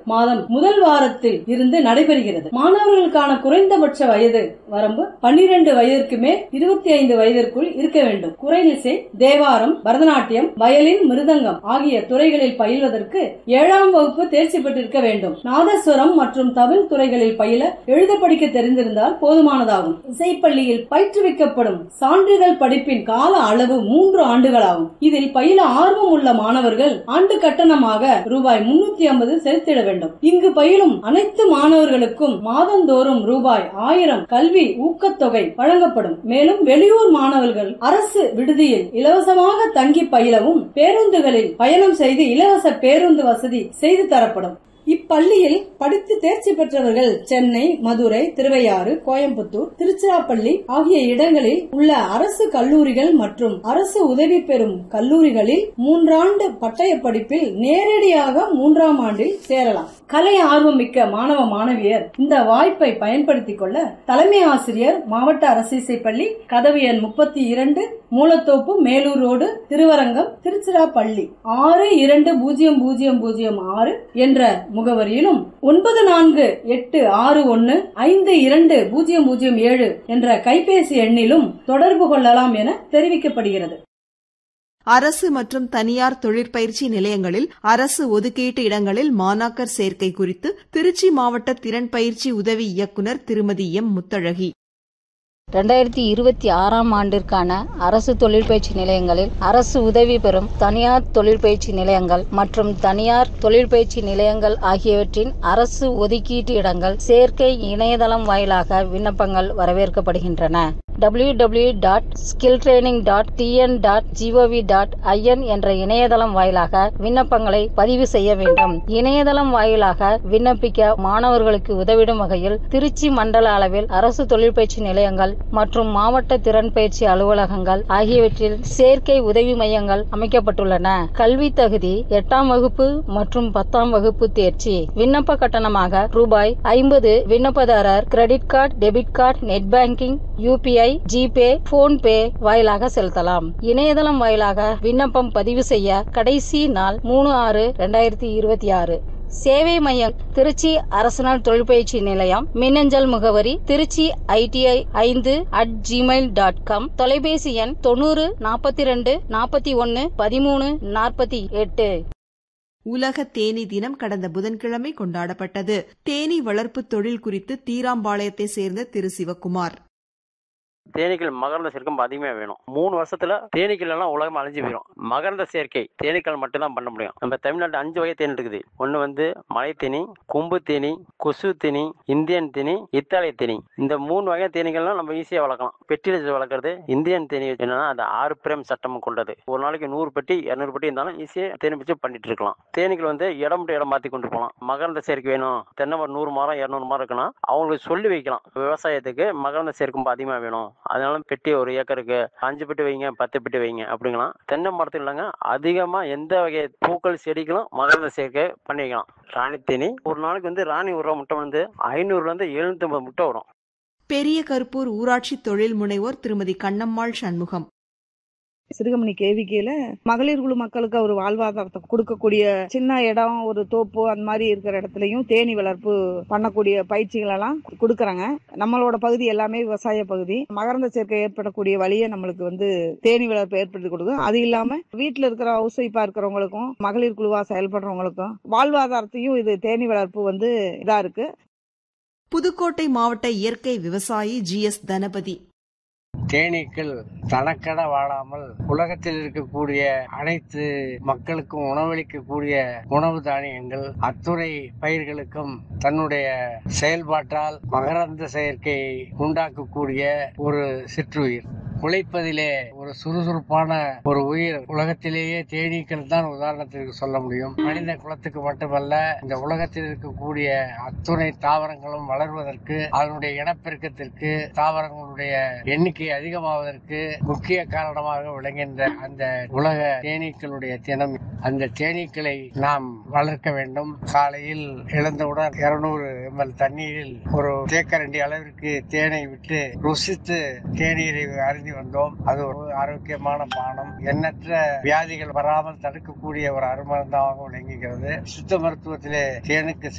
மாதம் முதல் வாரத்தில் இருந்து நடைபெறுகிறது மாணவர்களுக்கான குறைந்தபட்ச வயது வரம்பு பன்னிரண்டு வயதிற்கு மேல் இருபத்தி ஐந்து வயதிற்குள் இருக்க வேண்டும் குறைலிசை தேவாரம் பரதநாட்டியம் வயலின் மிருதங்கம் ஆகிய துறைகளில் பயில்வதற்கு ஏழாம் வகுப்பு தேர்ச்சி பெற்றிருக்க வேண்டும் நாதஸ்வரம் மற்றும் தவில் துறைகளில் பயில எழுத படிக்க தெரிந்திருந்தால் போதுமானதாகும் இசைப்பள்ளியில் பயிற்றுவிக்கப்படும் சான்றிதழ் படிப்பின் கால அளவு மூன்று ஆண்டுகளாகும் இதில் பயில ஆர்வம் உள்ள மாணவர்கள் ஆண்டு கட்டணமாக ரூபாய் முன்னூத்தி ஐம்பது செலுத்திட வேண்டும் இங்கு பயிலும் அனைத்து மாணவர்களுக்கும் மாதந்தோறும் ரூபாய் ஆயிரம் கல்வி ஊக்கத்தொகை வழங்கப்படும் மேலும் வெளியூர் மாணவர்கள் அரசு விடுதியில் இலவசமாக தங்கி பயிலவும் பேருந்துகளில் பயணம் செய்து இலவச பேருந்து வசதி செய்து தரப்படும் இப்பள்ளியில் படித்து தேர்ச்சி பெற்றவர்கள் சென்னை மதுரை திருவையாறு கோயம்புத்தூர் திருச்சிராப்பள்ளி ஆகிய இடங்களில் உள்ள அரசு கல்லூரிகள் மற்றும் அரசு உதவி பெறும் கல்லூரிகளில் மூன்றாண்டு பட்டய படிப்பில் நேரடியாக மூன்றாம் ஆண்டில் சேரலாம் கலை ஆர்வமிக்க மாணவ மாணவியர் இந்த வாய்ப்பை பயன்படுத்திக் கொள்ள தலைமை ஆசிரியர் மாவட்ட அரசு இசைப்பள்ளி கதவு எண் முப்பத்தி இரண்டு மூலத்தோப்பு மேலூர் ரோடு திருவரங்கம் திருச்சிராப்பள்ளி ஆறு இரண்டு பூஜ்ஜியம் பூஜ்ஜியம் பூஜ்ஜியம் ஆறு என்ற முகவரியிலும் ஒன்பது நான்கு எட்டு ஆறு ஒன்னு ஐந்து இரண்டு பூஜ்ஜியம் பூஜ்ஜியம் ஏழு என்ற கைபேசி எண்ணிலும் தொடர்பு கொள்ளலாம் என தெரிவிக்கப்படுகிறது அரசு மற்றும் தனியார் தொழிற்பயிற்சி நிலையங்களில் அரசு ஒதுக்கீட்டு இடங்களில் மாணாக்கர் சேர்க்கை குறித்து திருச்சி மாவட்ட திறன் பயிற்சி உதவி இயக்குநர் திருமதி எம் முத்தழகி ரெண்டாயிரத்தி இருபத்தி ஆறாம் ஆண்டிற்கான அரசு தொழிற்பயிற்சி நிலையங்களில் அரசு உதவி பெறும் தனியார் தொழிற்பயிற்சி நிலையங்கள் மற்றும் தனியார் தொழிற்பயிற்சி நிலையங்கள் ஆகியவற்றின் அரசு ஒதுக்கீட்டு இடங்கள் சேர்க்கை இணையதளம் வாயிலாக விண்ணப்பங்கள் வரவேற்கப்படுகின்றன W W dot skill training dot TN dot GOV dot IN என்ற இணையதளம் வாயிலாக விண்ணப்பங்களை பதிவு செய்ய வேண்டும் இணையதளம் வாயிலாக விண்ணப்பிக்க மாணவர்களுக்கு உதவிடும் வகையில் திருச்சி மண்டல அளவில் அரசு தொழிற்பயிற்சி நிலையங்கள் மற்றும் மாவட்ட திறன் பயிற்சி அலுவலகங்கள் ஆகியவற்றில் சேர்க்கை உதவி மையங்கள் அமைக்கப்பட்டுள்ளன கல்வி தகுதி எட்டாம் வகுப்பு மற்றும் பத்தாம் வகுப்பு தேர்ச்சி விண்ணப்ப கட்டணமாக ரூபாய் ஐம்பது விண்ணப்பதாரர் credit card debit card net banking UPI GPay PhonePe வாயிலாக செலுத்தலாம் இணையதளம் வாயிலாக விண்ணப்பம் பதிவு செய்ய கடைசி நாள் மூணு ஆறு ரெண்டாயிரத்தி இருபத்தி ஆறு சேவை மையம் திருச்சி அரசனால் தொழிற்பயிற்சி நிலையம் மின்னஞ்சல் முகவரி திருச்சி ஐடிஐ ஐந்து அட் ஜிமெயில் டாட் காம் தொலைபேசி எண் தொண்ணூறு நாற்பத்தி ரெண்டு நாற்பத்தி ஒன்னு பதிமூணு நாற்பத்தி எட்டு உலக தேனி தினம் கடந்த புதன்கிழமை கொண்டாடப்பட்டது தேனி வளர்ப்பு தொழில் குறித்து தீராம்பாளையத்தை சேர்ந்த திரு சிவக்குமார் தேனீக்கள் மகரந்த சேர்க்கை அதிகமாக வேணும் மூணு வருஷத்துல தேனீக்கள் எல்லாம் உலகம் அழிஞ்சு போயிடும் மகரந்த சேர்க்கை தேனீக்கள் மட்டும்தான் பண்ண முடியும் நம்ம தமிழ்நாட்டு அஞ்சு வகை தேனி இருக்குது ஒன்று வந்து மலை தேனி கொம்பு தேனி கொசு தேனி இந்தியன் தேனி இத்தாலிய தேனி இந்த மூணு வகை தேனீக்கள்லாம் நம்ம ஈஸியாக வளர்க்கலாம் பெட்டியில் வச்சு வளர்க்குறது இந்தியன் தேனி என்னன்னா அது ஆறு பிரேம் சட்டம் கொண்டது ஒரு நாளைக்கு நூறு பெட்டி இரநூறு பெட்டி இருந்தாலும் ஈஸியாக தேனி வச்சு பண்ணிட்டு இருக்கலாம் தேனீக்கள் வந்து இடம் விட்டு இடம் மாற்றி கொண்டு போகலாம் மகரந்த சேர்க்கை வேணும் தென்னை மரம் நூறு மரம் இரநூறு மரம் இருக்குன்னா அவங்களுக்கு சொல்லி வைக்கலாம் விவசாயத்துக்கு மகரந்த சேர்க்கும் அதிகமாக வேணும் அதனால பெட்டி ஒரு ஏக்கருக்கு அஞ்சு பெட்டி வைங்க பத்து பெட்டி வைங்க அப்படிங்கலாம் தென்னை மரத்தில் இல்லைங்க அதிகமாக எந்த வகை பூக்கள் செடிகளும் மகரந்த சேர்க்கை பண்ணி வைக்கலாம் ராணி தேனி ஒரு நாளைக்கு வந்து ராணி உருவ முட்டை வந்து ஐநூறுலேருந்து எழுநூத்தி முட்டை வரும் பெரிய கருப்பூர் ஊராட்சி தொழில் முனைவோர் திருமதி கண்ணம்மாள் சண்முகம் சிறுகமணி கேவிக்கையில மகளிர் குழு மக்களுக்கு ஒரு வாழ்வாதாரத்தை கொடுக்கக்கூடிய சின்ன இடம் ஒரு தோப்பு அந்த மாதிரி இருக்கிற இடத்துலயும் தேனி வளர்ப்பு பண்ணக்கூடிய பயிற்சிகள் எல்லாம் கொடுக்கறாங்க நம்மளோட பகுதி எல்லாமே விவசாய பகுதி மகரந்த சேர்க்கை ஏற்படக்கூடிய வழியை நம்மளுக்கு வந்து தேனி வளர்ப்பு ஏற்படுத்தி கொடுக்கும் அது இல்லாம வீட்டுல இருக்கிற ஹவுஸ் ஒய்ஃபா இருக்கிறவங்களுக்கும் மகளிர் குழுவா செயல்படுறவங்களுக்கும் வாழ்வாதாரத்தையும் இது தேனி வளர்ப்பு வந்து இதா இருக்கு புதுக்கோட்டை மாவட்ட இயற்கை விவசாயி ஜி எஸ் தனபதி தேனீக்கள் தனக்கென வாழாமல் உலகத்தில் இருக்கக்கூடிய அனைத்து மக்களுக்கும் உணவளிக்கக்கூடிய உணவு தானியங்கள் அத்துறை பயிர்களுக்கும் தன்னுடைய செயல்பாட்டால் மகரந்த செயற்கையை உண்டாக்கக்கூடிய ஒரு சிற்றுயிர் உழைப்பதிலே ஒரு சுறுசுறுப்பான ஒரு உயிர் உலகத்திலேயே தேனீக்கள் தான் உதாரணத்திற்கு சொல்ல முடியும் மனித குலத்துக்கு மட்டுமல்ல இந்த உலகத்தில் இருக்கக்கூடிய அத்துணை தாவரங்களும் வளர்வதற்கு அதனுடைய இனப்பெருக்கத்திற்கு தாவரங்களுடைய எண்ணிக்கை அதிகமாவதற்கு முக்கிய காரணமாக விளங்குகின்ற அந்த உலக தேனீக்களுடைய தினம் அந்த தேனீக்களை நாம் வளர்க்க வேண்டும் காலையில் எழுந்தவுடன் இருநூறு எம்எல் தண்ணீரில் ஒரு தேக்கரண்டி அளவிற்கு தேனை விட்டு ருசித்து தேநீரை அருந்தி வந்தோம் அது ஒரு ஆரோக்கியமான பானம் எண்ணற்ற வியாதிகள் வராமல் தடுக்கக்கூடிய ஒரு அருமருந்தாக விளங்குகிறது சித்த மருத்துவத்திலே தேனுக்கு